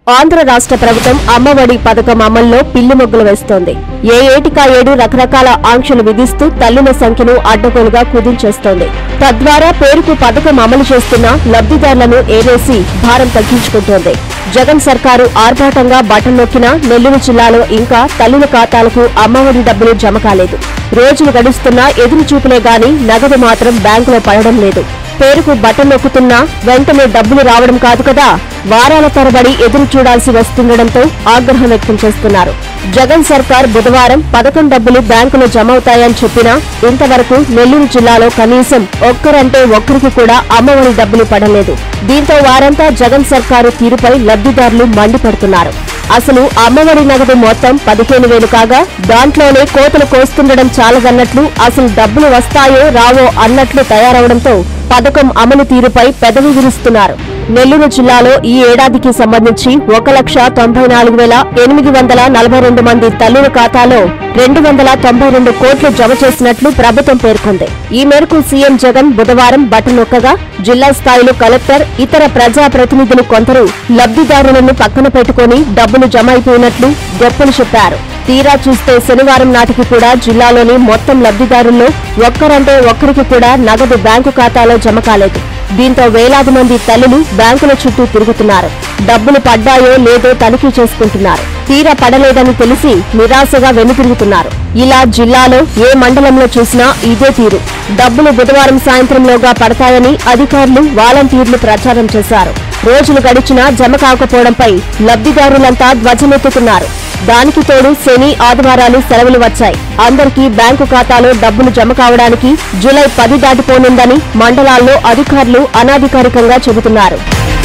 ఆంధ్ర రాష్ట్ర ప్రభుత్వం అమ్మఒడి పథకం అమల్లో పిల్లి మొగ్గులు వేస్తోంది ఏ ఏటికా ఏడు రకరకాల ఆంక్షలు విధిస్తూ తల్లుల సంఖ్యను అడ్డగోలుగా కుదించేస్తోంది తద్వారా పేరుకు పథకం అమలు చేస్తున్న లబ్ధిదారులను ఏరేసి భారం తగ్గించుకుంటోంది జగన్ సర్కారు ఆర్భాటంగా బటన్ నొక్కినా నెల్లూరు జిల్లాలో ఇంకా తల్లుల ఖాతాలకు అమ్మఒడి డబ్బులు జమ కాలేదు రోజులు గడుస్తున్నా ఎదురు చూపులే గాని నగదు మాత్రం బ్యాంకులో పడడం లేదు పేరుకు బటన్ నొక్కుతున్నా వెంటనే డబ్బులు రావడం కాదు కదా వారాల తరబడి ఎదురు చూడాల్సి వస్తుండటంతో ఆగ్రహం వ్యక్తం చేస్తున్నారు జగన్ సర్కార్ బుధవారం పథకం డబ్బులు బ్యాంకులో జమ అవుతాయని చెప్పినా ఇంతవరకు నెల్లూరు జిల్లాలో కనీసం ఒక్కరంటే ఒక్కరికి కూడా అమ్మఒడి డబ్బులు పడలేదు దీంతో వారంతా జగన్ సర్కారు తీరుపై లబ్ధిదారులు మండిపడుతున్నారు అసలు అమ్మఒడి నగదు మొత్తం పదిహేను వేలు కాగా దాంట్లోనే కోతలు కోస్తుండడం చాలదన్నట్లు అసలు డబ్బులు వస్తాయో రావో అన్నట్లు తయారవడంతో పథకం అమలు తీరుపై పెదవి విరుస్తున్నారు నెల్లూరు జిల్లాలో ఈ ఏడాదికి సంబంధించి ఒక లక్ష తొంభై నాలుగు వేల ఎనిమిది వందల నలభై రెండు మంది తల్లుల ఖాతాలో రెండు వందల తొంభై రెండు కోట్లు జమ చేసినట్లు ప్రభుత్వం పేర్కొంది ఈ మేరకు సీఎం జగన్ బుధవారం బటన్ నొక్కగా జిల్లా స్థాయిలో కలెక్టర్ ఇతర ప్రజా ప్రతినిధులు కొందరు లబ్ధిదారులను పక్కన పెట్టుకుని డబ్బులు జమ అయిపోయినట్లు గొప్పలు చెప్పారు తీరా చూస్తే శనివారం నాటికి కూడా జిల్లాలోని మొత్తం లబ్ధిదారుల్లో ఒక్కరంటే ఒక్కరికి కూడా నగదు బ్యాంకు ఖాతాలో జమ కాలేదు దీంతో వేలాది మంది తల్లులు బ్యాంకుల చుట్టూ తిరుగుతున్నారు డబ్బులు పడ్డాయో లేదో తనిఖీ చేసుకుంటున్నారు తీరా పడలేదని తెలిసి నిరాశగా వెనుతిరుగుతున్నారు ఇలా జిల్లాలో ఏ మండలంలో చూసినా ఇదే తీరు డబ్బులు బుధవారం సాయంత్రంలోగా పడతాయని అధికారులు వాలంటీర్లు ప్రచారం చేశారు రోజులు గడిచినా జమ కాకపోవడంపై లబ్ధిదారులంతా ధ్వజమెత్తుతున్నారు దానికి తోడు శని ఆదివారాలు సెలవులు వచ్చాయి అందరికీ బ్యాంకు ఖాతాలో డబ్బులు జమ కావడానికి జూలై పది దాటిపోనుందని మండలాల్లో అధికారులు అనాధికారికంగా చెబుతున్నారు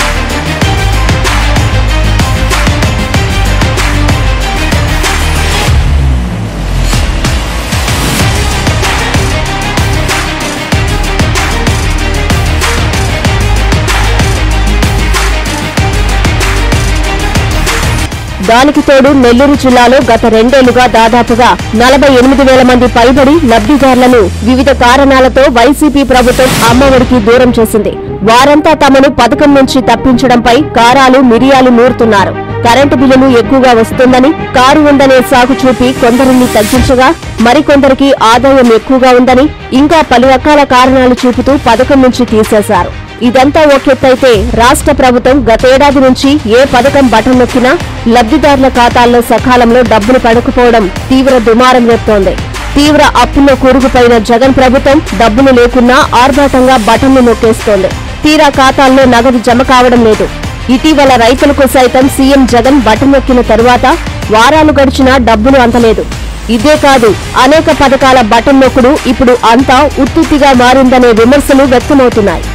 దానికి తోడు నెల్లూరు జిల్లాలో గత రెండేళ్లుగా దాదాపుగా నలభై ఎనిమిది వేల మంది పైబడి లబ్ధిదారులను వివిధ కారణాలతో వైసీపీ ప్రభుత్వం అమ్మఒడికి దూరం చేసింది వారంతా తమను పథకం నుంచి తప్పించడంపై కారాలు మిరియాలు నూరుతున్నారు కరెంటు బిల్లులు ఎక్కువగా వస్తుందని కారు ఉందనే సాగు చూపి కొందరిని తగ్గించగా మరికొందరికి ఆదాయం ఎక్కువగా ఉందని ఇంకా పలు రకాల కారణాలు చూపుతూ పథకం నుంచి తీసేశారు ఇదంతా ఒకెత్తైతే రాష్ట్ర ప్రభుత్వం గతేడాది నుంచి ఏ పథకం బటన్ నొక్కినా లబ్ధిదారుల ఖాతాల్లో సకాలంలో డబ్బులు పడకపోవడం తీవ్ర దుమారం రేపుతోంది తీవ్ర అప్పుల్లో కూరుకుపోయిన జగన్ ప్రభుత్వం డబ్బులు లేకున్నా ఆర్భాటంగా బటన్లు నొక్కేస్తోంది తీరా ఖాతాల్లో నగదు జమ కావడం లేదు ఇటీవల రైతులకు సైతం సీఎం జగన్ బటన్ నొక్కిన తరువాత వారాలు గడిచినా డబ్బులు అందలేదు ఇదే కాదు అనేక పథకాల బటన్ నొక్కుడు ఇప్పుడు అంతా ఉత్తుత్తిగా మారిందనే విమర్శలు వ్యక్తమవుతున్నాయి